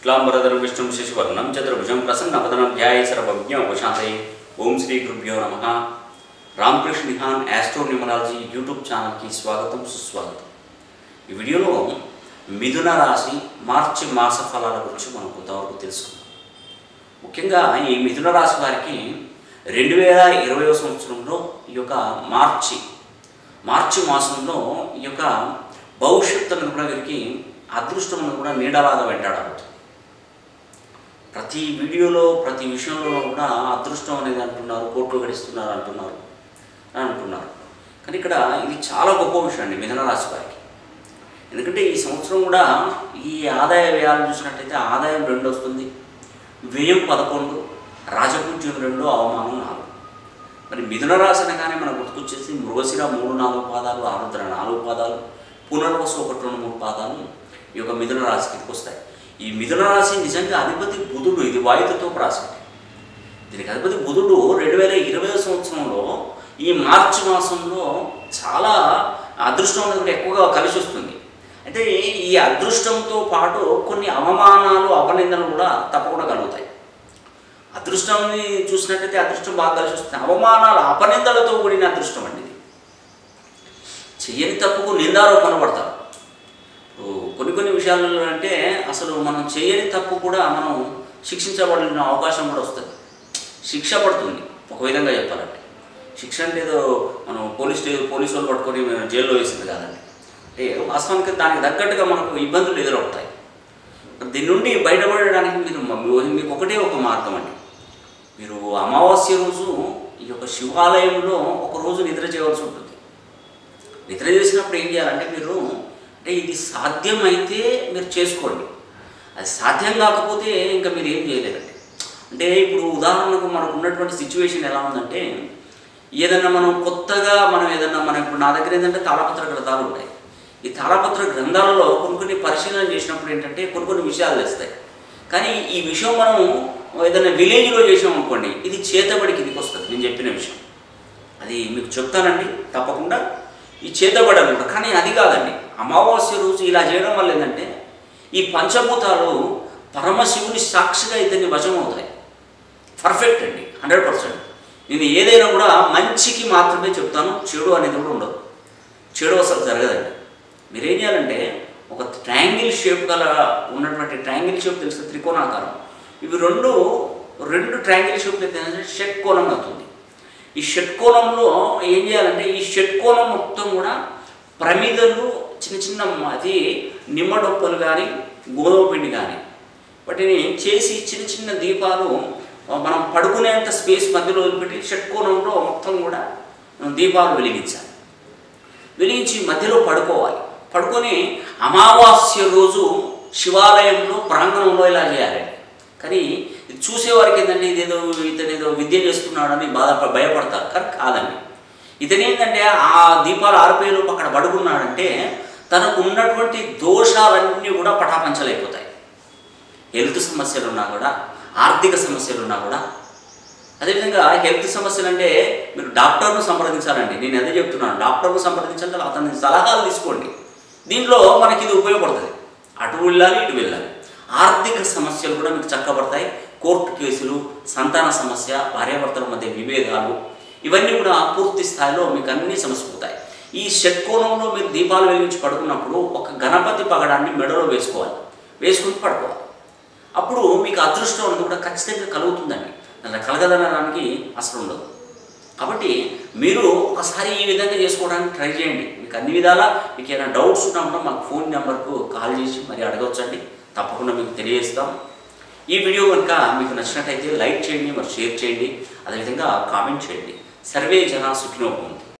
శుక్లాంబరధరం విష్ణుం శశివర్ణం చతుర్భుజం ప్రసన్నవదనం ధ్యాయ సర్వజ్ఞ ఉపశాంతయే ఓం శ్రీ గురుభ్యో నమ Ramakrishna Nihan astro numerology YouTube ఛానల్కి స్వాగతం సుస్వాగతం ఈ వీడియోలో మిథున రాశి మార్చి మాస ఫలాల గురించి మనం కొంతవరకు తెలుసుకుందాం ముఖ్యంగా ఈ మిథున రాశి వారికి రెండు వేల ఇరవై సంవత్సరంలో ఈ యొక్క మార్చి మార్చి మాసంలో ఈ యొక్క భవిష్యత్తు అనేది కూడా వీరికి అదృష్టం అనేది కూడా నీడలాగా వెంటాడబోతుంది ప్రతి వీడియోలో ప్రతి విషయంలో కూడా అదృష్టం అనేది అంటున్నారు కోట్లు గడిస్తున్నారు అంటున్నారు అని అంటున్నారు కానీ ఇక్కడ ఇది చాలా గొప్ప విషయం అండి మిథున రాశి వారికి ఎందుకంటే ఈ సంవత్సరం కూడా ఈ ఆదాయ వ్యయాలు చూసినట్టయితే ఆదాయం రెండు వస్తుంది వ్యయం పదకొండు రాజపూజ్యం రెండు అవమానం నాలుగు మరి మిథున రాశి అనగానే మనకు గుర్తుకొచ్చేసి మృగశిర మూడు నాలుగు పాదాలు ఆరుద్ర నాలుగు పాదాలు పునర్వసు ఒకటి రెండు మూడు పాదాలు ఈ యొక్క మిథున రాశికి వస్తాయి ఈ మిథున రాశి నిజంగా అధిపతి బుధుడు ఇది వాయుతత్వ రాశి దీనికి అధిపతి బుధుడు రెండు వేల ఇరవై సంవత్సరంలో ఈ మార్చి మాసంలో చాలా అదృష్టం అనేది కూడా ఎక్కువగా కలిసి వస్తుంది అయితే ఈ అదృష్టంతో పాటు కొన్ని అవమానాలు అపనిందలు కూడా తప్పకుండా కలుగుతాయి అదృష్టాన్ని చూసినట్టయితే అదృష్టం బాగా కలిసి వస్తుంది అవమానాలు అపనిందలతో కూడిన అదృష్టం అండి ఇది చెయ్యని తప్పుకు నిందారోపణ పడతారు ఇప్పుడు కొన్ని కొన్ని విషయాలలో అంటే అసలు మనం చేయని తప్పు కూడా మనం శిక్షించబడిన అవకాశం కూడా వస్తుంది శిక్ష పడుతుంది ఒక విధంగా చెప్పాలంటే శిక్ష అంటే ఏదో మనం పోలీస్ స్టే పోలీసు వాళ్ళు పట్టుకొని జైల్లో వేసింది కాదండి అంటే వాస్తవానికి దానికి తగ్గట్టుగా మనకు ఇబ్బందులు ఎదురవుతాయి దీని నుండి బయటపడడానికి మీరు మ- మీకు ఒకటే ఒక మార్గం అండి మీరు అమావాస్య రోజు ఈ యొక్క శివాలయంలో ఒక రోజు నిద్ర చేయవలసి ఉంటుంది నిద్ర చేసినప్పుడు ఏం చేయాలంటే మీరు అంటే ఇది సాధ్యమైతే మీరు చేసుకోండి అది సాధ్యం కాకపోతే ఇంకా మీరు ఏం చేయలేరండి అంటే ఇప్పుడు ఉదాహరణకు మనకు ఉన్నటువంటి సిచ్యువేషన్ ఎలా ఉందంటే ఏదన్నా మనం కొత్తగా మనం ఏదన్నా మనం ఇప్పుడు నా దగ్గర ఏంటంటే తాళపత్ర గ్రంథాలు ఉంటాయి ఈ తాళపత్ర గ్రంథాలలో కొన్ని కొన్ని పరిశీలన చేసినప్పుడు ఏంటంటే కొన్ని కొన్ని విషయాలు తెస్తాయి కానీ ఈ విషయం మనం ఏదైనా విలేజ్లో చేసాం అనుకోండి ఇది చేతబడి కిందికి వస్తుంది నేను చెప్పిన విషయం అది మీకు చెప్తానండి తప్పకుండా ఈ చేతబడి అనమాట కానీ అది కాదండి అమావాస్య రోజు ఇలా చేయడం వల్ల ఏంటంటే ఈ పంచభూతాలు పరమశివుని సాక్షిగా ఇతన్ని వశం అవుతాయి పర్ఫెక్ట్ అండి హండ్రెడ్ పర్సెంట్ నేను ఏదైనా కూడా మంచికి మాత్రమే చెప్తాను చెడు అనేది కూడా ఉండదు చెడు అసలు జరగదండి మీరేం చేయాలంటే ఒక ట్రయాంగిల్ షేప్ గల ఉన్నటువంటి ట్రయాంగిల్ షేప్ తెలిసిన త్రికోణాకారం ఇవి రెండు రెండు ట్రయాంగిల్ షేప్ అయితే షట్కోణం అవుతుంది ఈ షట్కోణంలో ఏం చేయాలంటే ఈ షట్కోణం మొత్తం కూడా ప్రమిదలు చిన్న చిన్న అది నిమ్మడొప్పలు కానీ గోధుమ పిండి కానీ వాటిని చేసి చిన్న చిన్న దీపాలు మనం పడుకునేంత స్పేస్ మధ్యలో వదిలిపెట్టి షట్కోణంలో మొత్తం కూడా మనం దీపాలు వెలిగించాలి వెలిగించి మధ్యలో పడుకోవాలి పడుకొని అమావాస్య రోజు శివాలయంలో ప్రాంగణంలో ఇలా చేయాలి కానీ ఇది చూసేవారికి ఏంటంటే ఇదేదో ఇతను ఏదో విద్య చేస్తున్నాడని బాధ భయపడతారు కానీ కాదండి ఇతను ఏంటంటే ఆ దీపాలు ఆరిపోయేలోపు అక్కడ పడుకున్నాడంటే తనకు ఉన్నటువంటి దోషాలన్నీ కూడా పటాపంచలైపోతాయి హెల్త్ సమస్యలు ఉన్నా కూడా ఆర్థిక సమస్యలు ఉన్నా కూడా అదేవిధంగా హెల్త్ సమస్యలు అంటే మీరు డాక్టర్ను సంప్రదించాలండి నేను అదే చెప్తున్నాను డాక్టర్ను సంప్రదించాలంటే అతని సలహాలు తీసుకోండి దీంట్లో మనకి ఇది ఉపయోగపడుతుంది అటు వెళ్ళాలి ఇటు వెళ్ళాలి ఆర్థిక సమస్యలు కూడా మీకు చక్కబడతాయి కోర్టు కేసులు సంతాన సమస్య భార్యాభర్తల మధ్య విభేదాలు ఇవన్నీ కూడా పూర్తి స్థాయిలో మీకు అన్ని సమసిపోతాయి ఈ షట్కోణంలో మీరు దీపాలు వెలిగించి పడుకున్నప్పుడు ఒక గణపతి పగడాన్ని మెడలో వేసుకోవాలి వేసుకుని పడుకోవాలి అప్పుడు మీకు అదృష్టం అనేది కూడా ఖచ్చితంగా కలుగుతుందండి అలా కలగదనడానికి అసలు ఉండదు కాబట్టి మీరు ఒకసారి ఈ విధంగా చేసుకోవడానికి ట్రై చేయండి మీకు అన్ని విధాలా మీకు ఏమైనా డౌట్స్ ఉన్నా కూడా మాకు ఫోన్ నెంబర్కు కాల్ చేసి మరి అడగవచ్చండి తప్పకుండా మీకు తెలియజేస్తాం ఈ వీడియో కనుక మీకు నచ్చినట్టయితే లైక్ చేయండి మరి షేర్ చేయండి అదేవిధంగా కామెంట్ చేయండి సర్వే జన సుఖినోభవంతు